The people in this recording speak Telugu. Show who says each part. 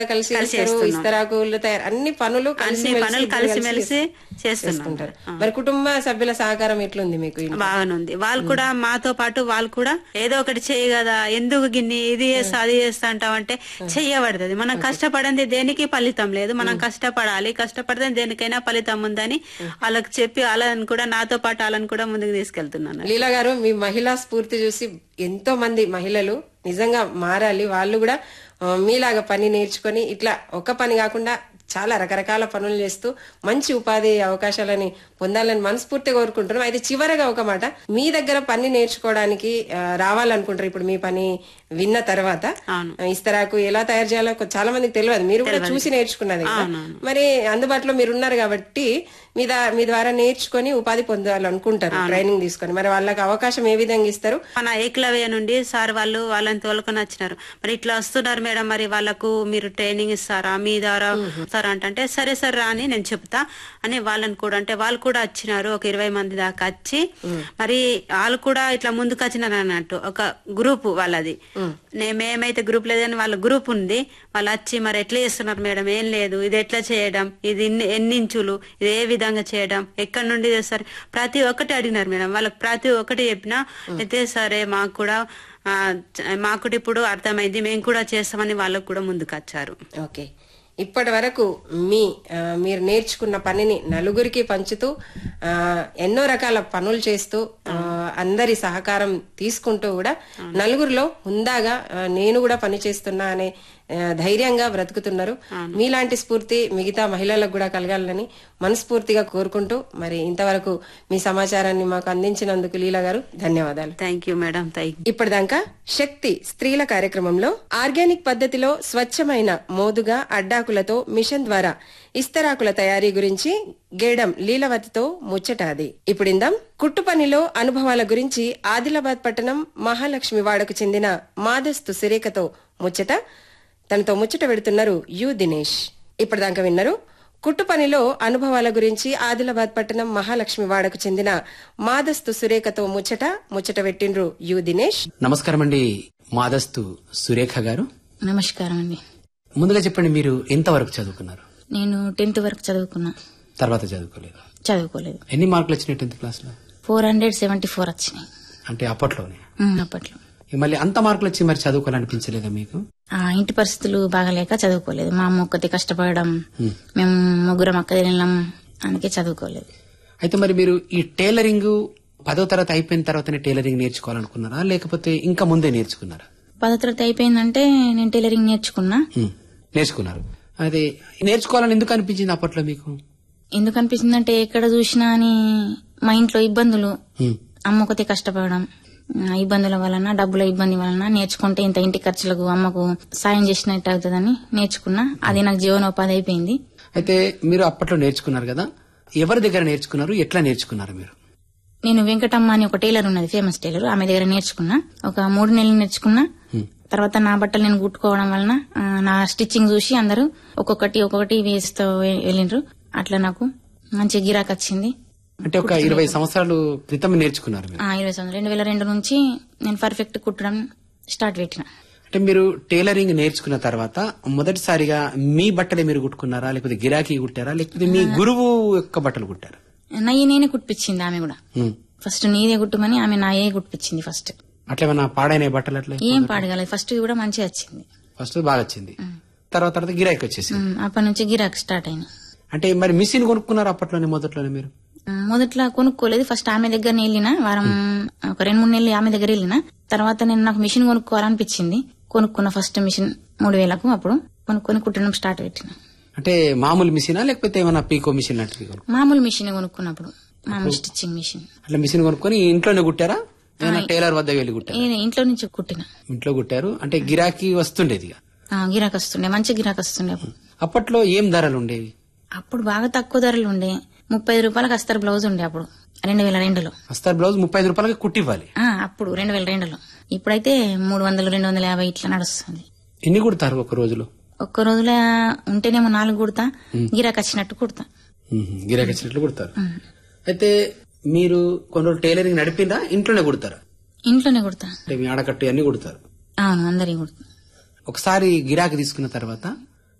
Speaker 1: కలిసి
Speaker 2: కలిసి
Speaker 1: చేస్తారు,
Speaker 2: చేస్తున్నాం.
Speaker 1: ఇస్తరాకులు తయారు అన్ని పనులు కలిసి
Speaker 2: అన్ని పనులు కలిసిమెలిసి చేస్తున్నాం
Speaker 1: చేసుకుంటారు మరి కుటుంబ సభ్యుల సహకారం ఎట్లుంది మీకు ఇంట్లో?
Speaker 2: బాగానుంది వాళ్ళు కూడా మాతో పాటు వాళ్ళు కూడా ఏదో ఒకటి చేయి కదా ఎందుకు గిన్ని ఇది చేస్తా అది చేస్తా అంటావంటే చెయ్యబడుతుంది మనం కష్టపడింది దేనికి ఫలితం లేదు మనం కష్టపడాలి కష్టపడితే దేనికైనా ఫలితం ఉందని వాళ్ళకి చెప్పి వాళ్ళని కూడా నాతో పాటు వాళ్ళని కూడా ముందుకు తీసుకెళ్తున్నాను
Speaker 1: లీలా గారు మీ మహిళా స్ఫూర్తి చూసి ఎంతో మంది మహిళలు నిజంగా మారాలి వాళ్ళు కూడా ఆ, మీలాగా పని నేర్చుకొని ఇట్లా ఒక పని కాకుండా చాలా రకరకాల పనులు చేస్తూ మంచి ఉపాధి అవకాశాలని పొందాలని మనస్ఫూర్తిగా కోరుకుంటున్నాం అయితే చివరగా ఒక మాట మీ దగ్గర పని నేర్చుకోవడానికి ఆ, రావాలనుకుంటారు ఇప్పుడు మీ పని విన్న తర్వాత
Speaker 2: అవును.
Speaker 1: ఆ, ఇస్తరాకు ఎలా తయారు చేయాలో కొ- చాలా మందికి తెలియదు మీరు కూడా చూసి నేర్చుకున్నది కదా.
Speaker 2: అవునవును.
Speaker 1: మరి అందుబాటులో మీరు ఉన్నారు కాబట్టి మీ దా- మీ ద్వారా నేర్చుకొని ఉపాధి పొందాలనుకుంటారు ట్రైనింగ్ తీసుకొని మరి వాళ్ళకి అవకాశం ఏ విధంగా ఇస్తారు
Speaker 2: మన ఏకలవ్య నుండి సార్ వాళ్ళు వాళ్ళని తోలుకొని వచ్చినారు మరి ఇట్లా వస్తున్నారు మేడం మరి వాళ్ళకు మీరు ట్రైనింగ్ ఇస్తారా మీ ద్వారా ఇస్తారా అంటే సరే సరే రా అని నేను చెప్తా అని వాళ్ళని కూడా అంటే వాళ్ళు కూడా వచ్చినారు ఒక ఇరవై మంది దాకా వచ్చి మరి వాళ్ళు కూడా ఇట్లా ముందుకు వచ్చినారు అన్నట్టు ఒక గ్రూప్ వాళ్ళది నే- మేమైతే గ్రూప్ లేదని వాళ్ళ గ్రూప్ ఉంది వాళ్ళు వచ్చి మరి ఎట్లా చేస్తున్నారు మేడం ఏం లేదు ఇది ఎట్లా చేయడం ఇది ఇన్ని- ఎన్ని ఇంచులు ఇది ఏ విధంగా చేయడం ఎక్కడి నుండి చేస్తారు ప్రతి ఒక్కటి అడిగినారు మేడం వాళ్ళకి ప్రతి ఒక్కటి చెప్పినా అయితే సరే మాకు కూడా ఆ, చ- మాకు కూడా ఇప్పుడు అర్థమైంది మేము కూడా చేస్తామని వాళ్ళకు కూడా ముందుకు వచ్చారు
Speaker 1: ఓకే ఇప్పటి వరకు మీ ఆ, మీరు నేర్చుకున్న పనిని నలుగురికి పంచుతూ ఆ, ఎన్నో రకాల పనులు చేస్తూ ఆ, అందరి సహకారం తీసుకుంటూ కూడా నలుగురిలో హుందాగా ఆ, నేను కూడా పని చేస్తున్నా అనే ఆ, ధైర్యంగా బ్రతుకుతున్నారు మీలాంటి స్ఫూర్తి మిగతా మహిళలకు కూడా కలగాలని మనస్ఫూర్తిగా కోరుకుంటూ మరి ఇంతవరకు మీ సమాచారాన్ని మాకు అందించినందుకు లీలా గారు ధన్యవాదాలు
Speaker 2: థ్యాంక్ యూ మేడం థ్యాంక్
Speaker 1: ఇప్పటిదాకా శక్తి స్త్రీల కార్యక్రమంలో ఆర్గానిక్ పద్ధతిలో స్వచ్ఛమైన మోదుగా అడ్డాకులతో మిషన్ ద్వారా ఇస్తరాకుల తయారీ గురించి గేడం లీలవతితో ముచ్చటాది ఇప్పుడిందాం కుట్టు పనిలో అనుభవాల గురించి ఆదిలాబాద్ పట్టణం మహాలక్ష్మి వాడకు చెందిన మాదస్తు సిరేకతో ముచ్చట తనతో ముచ్చట పెడుతున్నారు యు దినేష్ ఇప్పటిదాకా విన్నారు కుట్టు పనిలో అనుభవాల గురించి ఆదిలాబాద్ పట్టణం మహాలక్ష్మి వాడకు చెందిన మాదస్తు సురేఖతో ముచ్చట ముచ్చట పెట్టిండ్రు యు దినేష్
Speaker 3: నమస్కారం అండి మాదస్తు సురేఖ గారు
Speaker 4: నమస్కారం అండి
Speaker 3: ముందుగా చెప్పండి మీరు ఎంతవరకు చదువుకున్నారు
Speaker 4: నేను టెన్త్ వరకు చదువుకున్నా
Speaker 3: తర్వాత చదువుకోలేదు
Speaker 4: చదువుకోలేదు
Speaker 3: ఎన్ని మార్కులు వచ్చినాయి టెన్త్ క్లాస్ లో
Speaker 4: ఫోర్ హండ్రెడ్ సెవెంటీ ఫోర్ వచ్చినాయి
Speaker 3: అంటే అప్పట్లోనే
Speaker 4: ఉమ్, అప్పట్లో
Speaker 3: ఇక మళ్ళీ అంత మార్కులు వచ్చి మరి చదువుకోవాలనిపించలేదా మీకు
Speaker 4: ఆ ఇంటి పరిస్థితులు బాగాలేక చదువుకోలేదు మా అమ్మ ఒక్కతి కష్టపడడం మేము ముగ్గురం అక్క వెళ్ళాం అందుకే చదువుకోలేదు
Speaker 3: అయితే మరి మీరు ఈ టైలరింగ్ పదో తరగతి అయిపోయిన తర్వాతనే టైలరింగ్ నేర్చుకోవాలనుకున్నారా లేకపోతే ఇంకా ముందే నేర్చుకున్నారా
Speaker 4: పదో తరగతి అయిపోయిందంటే నేను టైలరింగ్ నేర్చుకున్నా
Speaker 3: హ్మ్. నేర్చుకున్నారు అదే నేర్చుకోవాలని ఎందుకు అనిపించింది అప్పట్లో మీకు
Speaker 4: ఎందుకు అనిపిస్తుందంటే ఎక్కడ చూసినా అని మా ఇంట్లో ఇబ్బందులు
Speaker 3: హ్మ్.
Speaker 4: అమ్మ ఒకతే కష్టపడడం ఆ ఇబ్బందుల వలన డబ్బుల ఇబ్బంది వలన నేర్చుకుంటే ఇంత ఇంటి ఖర్చులకు అమ్మకు సాయం చేసినట్టు అవుతుందని నేర్చుకున్నా అది నాకు జీవనోపాధి అయిపోయింది
Speaker 3: అయితే మీరు అప్పట్లో నేర్చుకున్నారు కదా ఎవరి దగ్గర నేర్చుకున్నారు ఎట్లా నేర్చుకున్నారు మీరు
Speaker 4: నేను వెంకటమ్మ అని ఒక టైలర్ ఉన్నది ఫేమస్ టైలర్ ఆమె దగ్గర నేర్చుకున్నా ఒక మూడు నెలలు నేర్చుకున్నా తర్వాత నా బట్టలు నేను కుట్టుకోవడం వలన ఆ, నా స్టిచ్చింగ్ చూసి అందరూ ఒక్కొక్కటి ఒక్కొక్కటి వేస్తూ వె- వెళ్ళిండ్రు అట్లా నాకు మంచి గిరాక్ వచ్చింది
Speaker 3: అంటే ఒక ఇరవై సంవత్సరాలు క్రితం నేర్చుకున్నారు మీరు
Speaker 4: ఆ, ఇరవై సంవత్సరాలు రెండు వేల రెండు నుంచి నేను పర్ఫెక్ట్ కుట్టడం స్టార్ట్ పెట్టిన
Speaker 3: అంటే మీరు టైలరింగ్ నేర్చుకున్న తర్వాత మొదటిసారిగా మీ బట్టలే మీరు కుట్టుకున్నారా లేకపోతే గిరాకీ కుట్టారా లేకపోతే మీ గురువు యొక్క బట్టలు కుట్టారా
Speaker 4: నయ్యి నేనే కుట్టిపించింది ఆమె కూడా
Speaker 3: హ్మ్.
Speaker 4: ఫస్ట్ నీదే కుట్టుమని ఆమె నాయే కుట్టిపించింది ఫస్ట్
Speaker 3: అట్లా ఏమన్నా పాడైన బట్టలు అట్లా
Speaker 4: ఏం పాడగలదు ఫస్ట్ కూడా మంచిగా వచ్చింది
Speaker 3: ఫస్ట్ బాగా వచ్చింది తర్వాత తర్వాత గిరాకీ వచ్చేసి
Speaker 4: ఉమ్, అప్పటి నుంచి గిరాక్ స్టార్ట్ అయింది
Speaker 3: అంటే మరి మిషన్ కొనుక్కున్నారు అప్పట్లోనే మొదట్లోనే మీరు
Speaker 4: ఉమ్, మొదట్లో కొనుక్కోలేదు ఫస్ట్ ఆమె దగ్గర వెళ్ళిన వారం ఒక రెండు మూడు నెలలు ఆమె దగ్గర వెళ్ళిన తర్వాత నేను నాకు మిషన్ కొనుక్కోవాలనిపించింది కొనుక్కున్న ఫస్ట్ మిషన్ మూడు వేలకు అప్పుడు కొనుక్కొని కుట్టడం స్టార్ట్ పెట్టిన
Speaker 3: అంటే మామూలు మిషనా లేకపోతే ఏమన్నా పీకో మిషన్ లాంటివి కొనుక్కో
Speaker 4: మామూలు మిషన్ కొనుక్కున్నప్పుడు మామూలు స్టిచ్చింగ్ మిషన్
Speaker 3: అట్లా మిషన్ కొనుక్కొని ఇంట్లోనే కుట్టారా ఏమైనా టైలర్ వద్ద వెళ్ళి కుట్టారా
Speaker 4: ఏ- ఇంట్లో నుంచి కుట్టిన
Speaker 3: ఇంట్లో కుట్టారు అంటే గిరాకీ వస్తుండేది ఇక.
Speaker 4: ఆ, గిరాక్ వస్తుండే మంచి గిరాక్ వస్తుండే అప్పుడు
Speaker 3: అప్పట్లో ఏం ధరలు ఉండేవి
Speaker 4: అప్పుడు బాగా తక్కువ ధరలు ఉండే ముప్పై ఐదు రూపాయలకు అస్తర్ బ్లౌజ్ ఉండే అప్పుడు రెండు వేల రెండులో
Speaker 3: అస్తారు బ్లౌజ్ ముప్పై ఐదు రూపాయలకి కుట్టివ్వాలి
Speaker 4: ఆ, అప్పుడు రెండు వేల రెండులో ఇప్పుడైతే మూడు వందలు రెండు వందల యాభై ఇట్లా నడుస్తుంది
Speaker 3: ఎన్ని కుడతారు ఒక రోజులో
Speaker 4: ఒక్క రోజులో ఉంటేనేమో నాలుగు కుడతా గిరాక్ వచ్చినట్టు కుడతా
Speaker 3: మ్మ్. గిరాకీ వచ్చినట్లు కుడతారు అయితే మీరు కొన్ని రోజులు టైలరింగ్ నడిపిందా ఇంట్లోనే కుడతారా
Speaker 4: ఇంట్లోనే కుడతా
Speaker 3: అంటే మీ ఆడకట్టు అన్ని కుడతారు
Speaker 4: అవును అందరి కుడతా
Speaker 3: ఒకసారి గిరాకీ తీసుకున్న తర్వాత